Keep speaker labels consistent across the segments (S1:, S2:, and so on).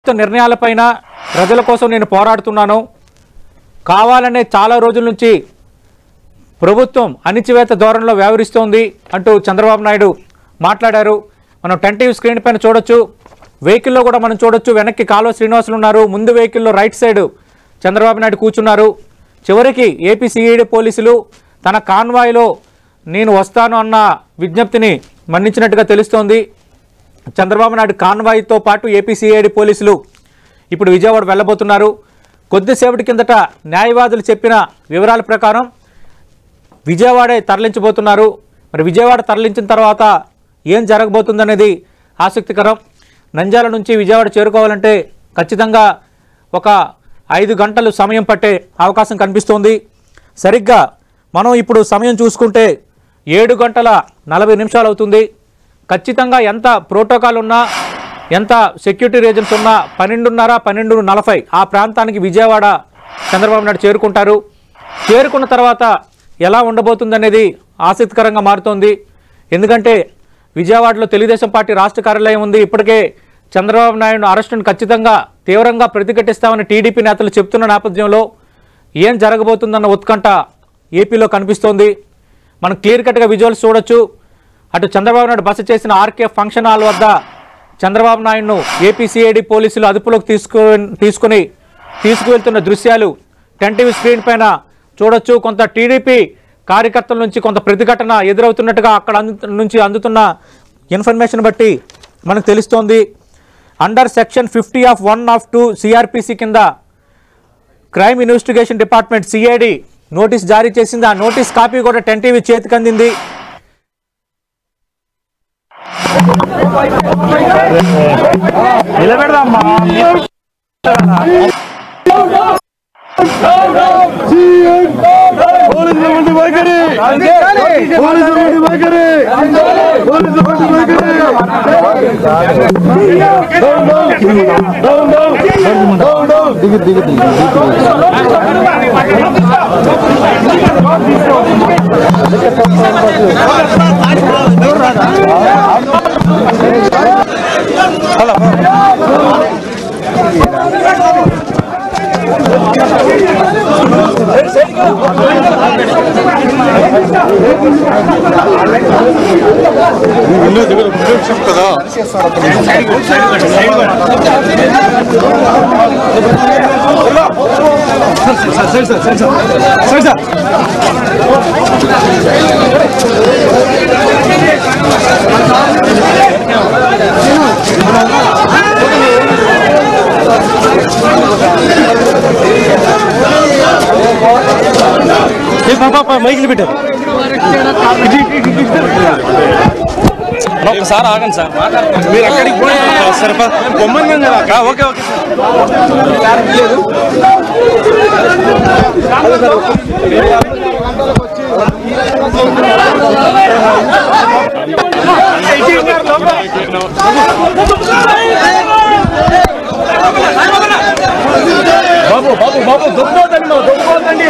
S1: ప్రభుత్వ నిర్ణయాలపైన ప్రజల కోసం నేను పోరాడుతున్నాను కావాలనే చాలా రోజుల నుంచి ప్రభుత్వం అణిచివేత ధోరణిలో వ్యవహరిస్తోంది అంటూ చంద్రబాబు నాయుడు మాట్లాడారు మనం టెన్ టీవీ స్క్రీన్ పైన చూడొచ్చు వెహికల్లో కూడా మనం చూడొచ్చు వెనక్కి కాలువ శ్రీనివాసులు ఉన్నారు ముందు వెహికల్లో రైట్ సైడ్ చంద్రబాబు నాయుడు కూర్చున్నారు చివరికి ఏపీ సిఐడి పోలీసులు తన కాన్వాయ్లో నేను వస్తాను అన్న విజ్ఞప్తిని మన్నించినట్టుగా తెలుస్తోంది చంద్రబాబు నాయుడు కాన్వాయ్తో పాటు ఏపీ సిఐడి పోలీసులు ఇప్పుడు విజయవాడ వెళ్ళబోతున్నారు కొద్దిసేపటి కిందట న్యాయవాదులు చెప్పిన వివరాల ప్రకారం విజయవాడే తరలించబోతున్నారు మరి విజయవాడ తరలించిన తర్వాత ఏం జరగబోతుందనేది ఆసక్తికరం నంద్యాల నుంచి విజయవాడ చేరుకోవాలంటే ఖచ్చితంగా ఒక ఐదు గంటలు సమయం పట్టే అవకాశం కనిపిస్తోంది సరిగ్గా మనం ఇప్పుడు సమయం చూసుకుంటే ఏడు గంటల నలభై నిమిషాలు అవుతుంది ఖచ్చితంగా ఎంత ప్రోటోకాల్ ఉన్నా ఎంత సెక్యూరిటీ రీజన్స్ ఉన్నా పన్నెండున్నర పన్నెండు నలభై ఆ ప్రాంతానికి విజయవాడ చంద్రబాబు నాయుడు చేరుకుంటారు చేరుకున్న తర్వాత ఎలా ఉండబోతుందనేది ఆసక్తికరంగా మారుతోంది ఎందుకంటే విజయవాడలో తెలుగుదేశం పార్టీ రాష్ట్ర కార్యాలయం ఉంది ఇప్పటికే చంద్రబాబు నాయుడు అరెస్టును ఖచ్చితంగా తీవ్రంగా ప్రతిఘటిస్తామని టీడీపీ నేతలు చెప్తున్న నేపథ్యంలో ఏం జరగబోతుందన్న ఉత్కంఠ ఏపీలో కనిపిస్తోంది మనం క్లియర్ కట్గా విజువల్స్ చూడొచ్చు అటు చంద్రబాబు నాయుడు బస చేసిన ఆర్కే ఫంక్షన్ హాల్ వద్ద చంద్రబాబు నాయుడును ఏపీసీఐడి పోలీసులు అదుపులోకి తీసుకు తీసుకుని తీసుకువెళ్తున్న దృశ్యాలు టెన్ టీవీ స్క్రీన్ పైన చూడొచ్చు కొంత టీడీపీ కార్యకర్తల నుంచి కొంత ప్రతిఘటన ఎదురవుతున్నట్టుగా అక్కడ అందు నుంచి అందుతున్న ఇన్ఫర్మేషన్ బట్టి మనకు తెలుస్తోంది under section fifty of one of two C R P C కింద crime investigation department C I D notice జారీ చేసింది ఆ నోటీస్ కాపీ కూడా టెన్ టీవీ చేతికి అందింది
S2: పోలీసుల వంటి వైఖరి పోలీసుల వంటి వైఖరి పోలీసుల వంటి వైఖరి down down down down down దిగి దిగి దిగి కదా మైకిల్ పెట్టారు
S3: ఒకసారి ఆగండి సార్
S2: మీరు అక్కడికి పోయి సరిపా బొమ్మన్నాం కదా ఓకే ఓకే బాబు బాబు బాబు దొబ్బోదండి దొబ్బోదండి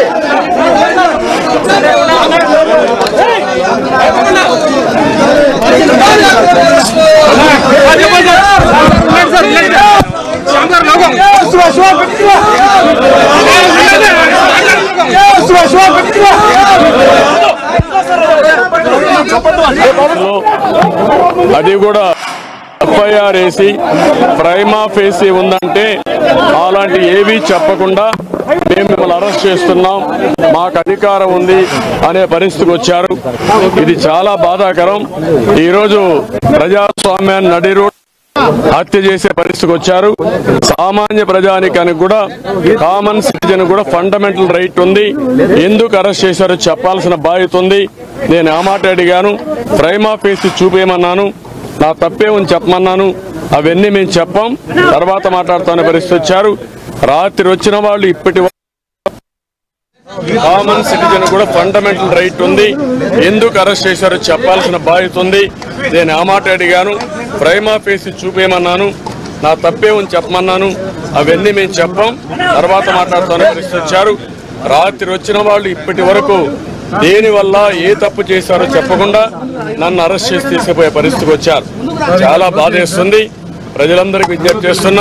S4: అది కూడా ఎఫ్ఐఆర్ వేసి ప్రైమా ఫేసి ఉందంటే అలాంటి ఏవీ చెప్పకుండా మేము మిమ్మల్ని అరెస్ట్ చేస్తున్నాం మాకు అధికారం ఉంది అనే పరిస్థితికి వచ్చారు ఇది చాలా బాధాకరం ఈరోజు ప్రజాస్వామ్యాన్ని నడి రోడ్డు హత్య చేసే పరిస్థితికి వచ్చారు సామాన్య ప్రజానికానికి కూడా కామన్ సిటిజన్ కూడా ఫండమెంటల్ రైట్ ఉంది ఎందుకు అరెస్ట్ చేశారో చెప్పాల్సిన బాధ్యత ఉంది నేను ఆ మాట అడిగాను ప్రైమా ఫేసి చూపేయమన్నాను నా తప్పే ఉంది చెప్పమన్నాను అవన్నీ మేము చెప్పాం తర్వాత మాట్లాడుతున్న పరిస్థితి వచ్చారు రాత్రి వచ్చిన వాళ్ళు ఇప్పటి వరకు కామన్ సిటిజన్ కూడా ఫండమెంటల్ రైట్ ఉంది ఎందుకు అరెస్ట్ చేశారో చెప్పాల్సిన బాధ్యత ఉంది నేను ఆ మాట అడిగాను ప్రైమా ఫేసి చూపేయమన్నాను నా తప్పే ఉంది చెప్పమన్నాను అవన్నీ మేము చెప్పాం తర్వాత మాట్లాడుతున్న పరిస్థితి వచ్చారు రాత్రి వచ్చిన వాళ్ళు ఇప్పటి వరకు దేనివల్ల ఏ తప్పు చేశారో చెప్పకుండా నన్ను అరెస్ట్ చేసి తీసుకుపోయే పరిస్థితికి వచ్చారు చాలా బాధేస్తుంది ప్రజలందరికీ విజ్ఞప్తి చేస్తున్నా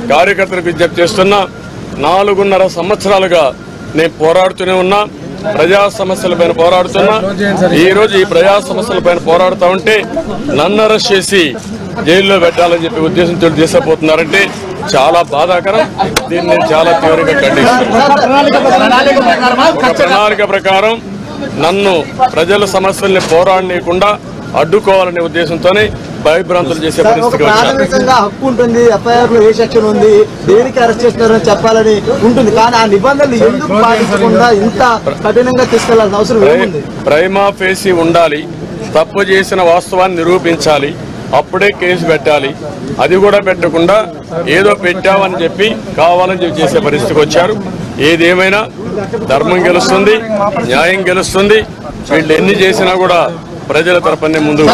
S4: కార్యకర్తలకు విజ్ఞప్తి చేస్తున్నా నాలుగున్నర సంవత్సరాలుగా నేను పోరాడుతూనే ఉన్నా ప్రజా సమస్యలపైన పోరాడుతున్నా ఈ రోజు ఈ ప్రజా సమస్యలపైన పోరాడుతా ఉంటే నన్ను అరెస్ట్ చేసి జైల్లో పెట్టాలని చెప్పి ఉద్దేశంతో తీసుకుపోతున్నారంటే చాలా బాధాకరం దీన్ని నేను చాలా తీవ్రంగా ఖండిస్తున్నాను ఒక ప్రణాళిక ప్రకారం నన్ను ప్రజల సమస్యల్ని పోరాడనీయకుండా అడ్డుకోవాలనే ఉద్దేశంతోనే భయభ్రాంతులు చేసే
S3: సార్, ఒక
S4: పరిస్థితికి వచ్చారు
S3: ప్రాథమికంగా హక్కు ఉంటుంది ఎఫ్ఐఆర్ లో ఏ సెక్షన్ ఉంది దేనికి అరెస్ట్ చేస్తున్నారని చెప్పాలని ఉంటుంది కానీ ఆ నిబంధనలు ఎందుకు పాటించకుండా ఇంత కఠినంగా తీసుకెళ్లాల్సిన అవసరం ఏముంది
S4: ప్రైమా ఫేసి ఉండాలి తప్పు చేసిన వాస్తవాన్ని నిరూపించాలి అప్పుడే కేసు పెట్టాలి అది కూడా పెట్టకుండా ఏదో పెట్టామని చెప్పి కావాలని చెప్పి చేసే పరిస్థితికి వచ్చారు ఏదేమైనా ధర్మం గెలుస్తుంది న్యాయం గెలుస్తుంది వీళ్ళు ఎన్ని చేసినా కూడా ప్రజల తరపునే ముందుకు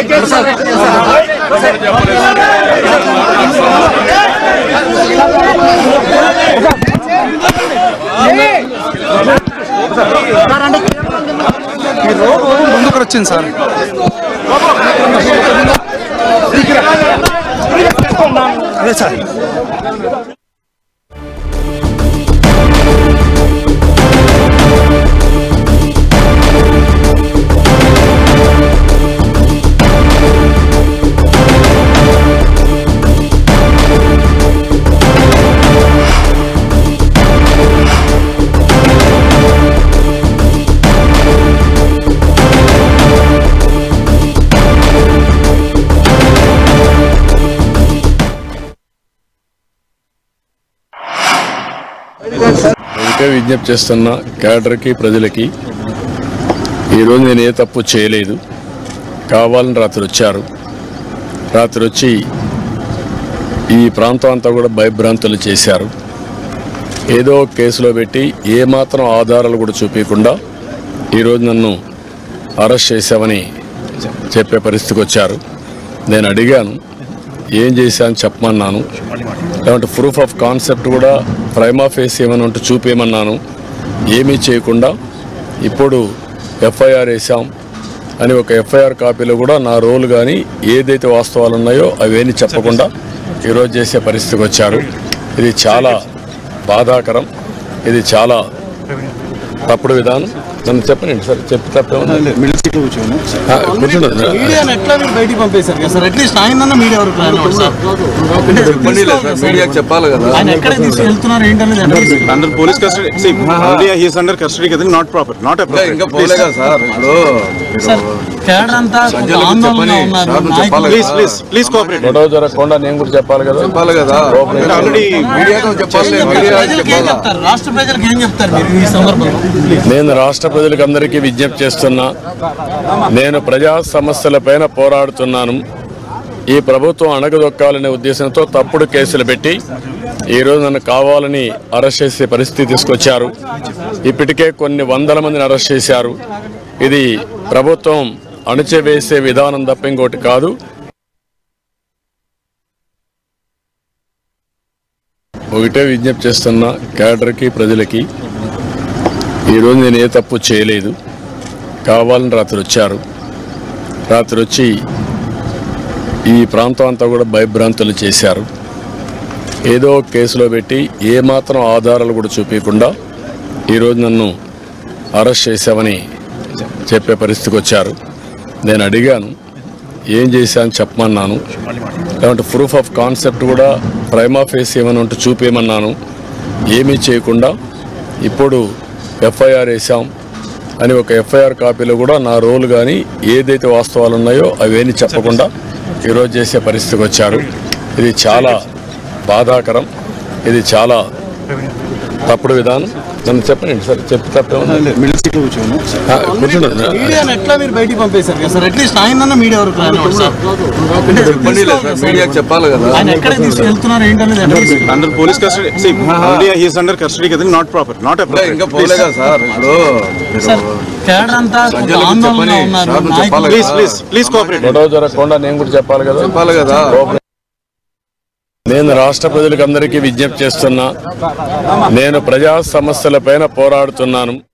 S2: ముందుకు వచ్చింది సార్ అదే సార్
S4: ఒకటే విజ్ఞప్తి చేస్తున్న క్యాడర్కి ప్రజలకి ఈరోజు నేను ఏ తప్పు చేయలేదు కావాలని రాత్రి వచ్చారు రాత్రి వచ్చి ఈ ప్రాంతం అంతా కూడా భయభ్రాంతులు చేశారు ఏదో ఒక కేసులో పెట్టి ఏ మాత్రం ఆధారాలు కూడా చూపించకుండా ఈరోజు నన్ను అరెస్ట్ చేశామని చెప్పే పరిస్థితికి వచ్చారు నేను అడిగాను ఏం చేశాను చెప్పమన్నాను లేదంటే ప్రూఫ్ ఆఫ్ కాన్సెప్ట్ కూడా ప్రైమా ఫేస్ ఏమైనా ఉంటే చూపేయమన్నాను ఏమీ చేయకుండా ఇప్పుడు ఎఫ్ఐఆర్ వేసాం అని ఒక ఎఫ్ఐఆర్ కాపీలో కూడా నా రోల్ కానీ ఏదైతే వాస్తవాలు ఉన్నాయో అవేమీ చెప్పకుండా ఈరోజు చేసే పరిస్థితికి వచ్చారు ఇది చాలా బాధాకరం ఇది చాలా తప్పుడు విధానం నన్ను చెప్పనండి సార్ చెప్పి తప్పే
S2: మిడిల్ సీట్ లో కూర్చోను
S4: కూర్చుంటుంది
S3: మీడియాని ఎట్లా మీరు బయటికి పంపేశారు కదా సార్ అట్లీస్ట్ ఆయన మీడియా వరకు రానివ్వండి సార్ అంటే తీసుకోవాలి కదా సార్.
S5: మీడియాకి చెప్పాలి కదా
S3: ఆయన ఎక్కడికి తీసుకెళ్తున్నారు ఏంటనేది address
S2: under police custody see only he is under custody కదా నాట్ ప్రాపర్ నాట్
S5: ఇంకా ఇంకా పోలే కదా సార్ ఇప్పుడు
S3: సార్ కేడర్ అంతా ఒక
S5: ప్రజలకు
S3: ఆందోళనలో
S5: చెప్పని,
S3: ఉన్నారు
S5: సార్ నువ్వు చెప్పాలి
S3: నాయకులు-
S2: ప్లీజ్ ప్లీజ్ ప్లీజ్ కోఆపరేట్
S4: గొడవ జరగకుండా నేను కూడా చెప్పాలి కదా
S5: చెప్పాలి కదా
S2: మీరు ఆల్రెడీ
S5: మీడియాతో చెప్పాలి
S3: ఏం చెప్తారు?
S5: మీడియా
S3: ప్రజలకు ఏం
S5: చెప్పాలి
S3: చెప్తారు రాష్ట్ర ప్రజలకు ఏం చెప్తారు మీరు ఈ సందర్భంలో
S4: నేను రాష్ట్ర ప్రజలకు అందరికీ విజ్ఞప్తి చేస్తున్నా నేను ప్రజా సమస్యలపైన పోరాడుతున్నాను ఈ ప్రభుత్వం అణగదొక్కాలనే ఉద్దేశంతో తప్పుడు కేసులు పెట్టి ఈరోజు నన్ను కావాలని అరెస్ట్ చేసే పరిస్థితి తీసుకొచ్చారు ఇప్పటికే కొన్ని వందల మందిని అరెస్ట్ చేశారు ఇది ప్రభుత్వం అణచివేసే విధానం తప్ప ఇంకోటి కాదు ఒకటే విజ్ఞప్తి చేస్తున్నా క్యాడర్కి ప్రజలకి ఈరోజు నేను ఏ తప్పు చేయలేదు కావాలని రాత్రి వచ్చారు రాత్రి వచ్చి ఈ ప్రాంతం అంతా కూడా భయభ్రాంతులు చేశారు ఏదో ఒక కేసులో పెట్టి ఏ మాత్రం ఆధారాలు కూడా చూపించకుండా ఈరోజు నన్ను అరెస్ట్ చేశామని చెప్పే పరిస్థితికి వచ్చారు నేను అడిగాను ఏం చేశాను చెప్పమన్నాను లేదంటే ప్రూఫ్ ఆఫ్ కాన్సెప్ట్ కూడా ప్రైమా ఫేస్ ఏమైనా ఉంటే చూపేయమన్నాను ఏమీ చేయకుండా ఇప్పుడు ఎఫ్ఐఆర్ వేసాం అని ఒక ఎఫ్ఐఆర్ కాపీలో కూడా నా రోల్ కానీ ఏదైతే వాస్తవాలు ఉన్నాయో అవేమీ చెప్పకుండా ఈరోజు చేసే పరిస్థితికి వచ్చారు ఇది చాలా బాధాకరం ఇది చాలా తప్పుడు విధానం నన్ను చెప్పనండి సార్ చెప్పి తప్పే
S2: మిడిల్ సీట్ లో కూర్చోను
S4: కూర్చుంటుంది
S3: మీడియాని ఎట్లా మీరు బయటికి పంపేశారు కదా సార్ అట్లీస్ట్ ఆయన మీడియా వరకు రానివ్వండి సార్ అంటే
S5: చెప్పండి
S3: తీసుకోవాలి కదా సార్.
S5: మీడియాకి చెప్పాలి కదా
S3: ఆయన ఎక్కడికి తీసుకెళ్తున్నారు ఏంటనేది address
S2: under police custody see only he is under custody కదా నాట్ ప్రాపర్ నాట్
S5: ఇంకా ఇంకా పోలే కదా సార్ ఇప్పుడు
S3: సార్ కేడర్ అంతా ఒక
S5: ప్రజలకు
S3: ఆందోళనలో
S5: చెప్పని,
S3: ఉన్నారు
S5: సార్ నువ్వు చెప్పాలి
S3: నాయకులు-
S2: ప్లీజ్ ప్లీజ్ ప్లీజ్ కోఆపరేట్
S4: గొడవ జరగకుండా నేను కూడా చెప్పాలి కదా
S5: చెప్పాలి కదా
S4: నేను రాష్ట్ర ప్రజలకు అందరికీ విజ్ఞప్తి చేస్తున్నా నేను ప్రజా సమస్యలపైన పోరాడుతున్నాను